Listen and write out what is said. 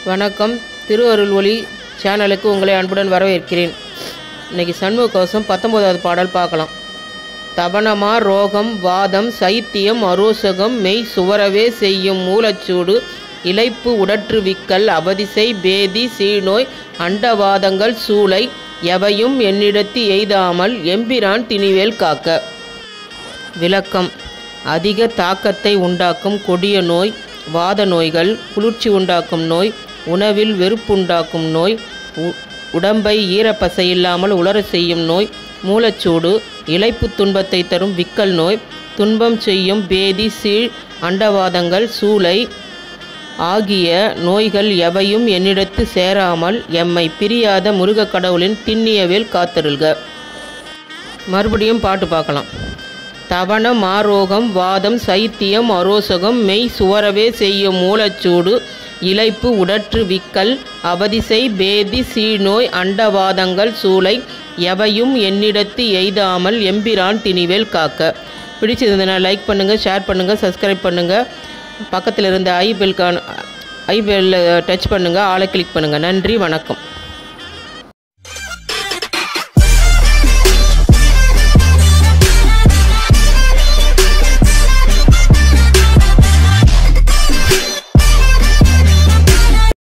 வணக்கம் திருவருள் ஒளி சேனலுக்கு உங்களை அன்புடன் வரவேற்கிறேன் இன்னைக்கு சண்முக கவசம் பத்தொம்போதாவது பாடல் பார்க்கலாம் தபனமா ரோகம் வாதம் சைத்தியம் அரோசகம் மெய் சுவரவே செய்யும் மூலச்சூடு இளைப்பு உடற்றுவிக்கல் அபதிசை பேதி சீநோய் அண்டவாதங்கள் சூளை எவையும் என்னிடத்து எய்தாமல் எம்பிரான் திணிவேல் காக்க விளக்கம் அதிக தாக்கத்தை உண்டாக்கும் கொடிய நோய் வாத நோய்கள் குளிர்ச்சி உண்டாக்கும் நோய் உணவில் வெறுப்புண்டாக்கும் நோய் உ- உடம்பை ஈரப்பசை இல்லாமல் உலரச் செய்யும் நோய் மூலச்சூடு இளைப்பு துன்பத்தை தரும் விக்கல் நோய் துன்பம் செய்யும் பேதி சீழ் அண்டவாதங்கள் சூளை ஆகிய நோய்கள் எவையும் என்னிடத்து சேராமல் எம்மை பிரியாத முருகக் கடவுளின் திண்ணியவேல் காத்தருள்க மறுபடியும் பாட்டு பார்க்கலாம் தவண மாரோகம் வாதம் சைத்தியம் அரோசகம் மெய் சுவரவே செய்யும் மூலச்சூடு இளைப்பு உடற்று விக்கல் அவதிசை பேதி சீநோய் அண்டவாதங்கள் சூளை எவையும் என்னிடத்து எய்தாமல் எம்பிரான் திணிவேல் காக்க பிடிச்சிருந்ததுன்னா லைக் பண்ணுங்கள் ஷேர் பண்ணுங்கள் சப்ஸ்கிரைப் பண்ணுங்கள் பக்கத்தில் இருந்த ஐ பெல்கான் ஐ பெல்ல டச் பண்ணுங்கள் ஆளை கிளிக் பண்ணுங்கள் நன்றி வணக்கம்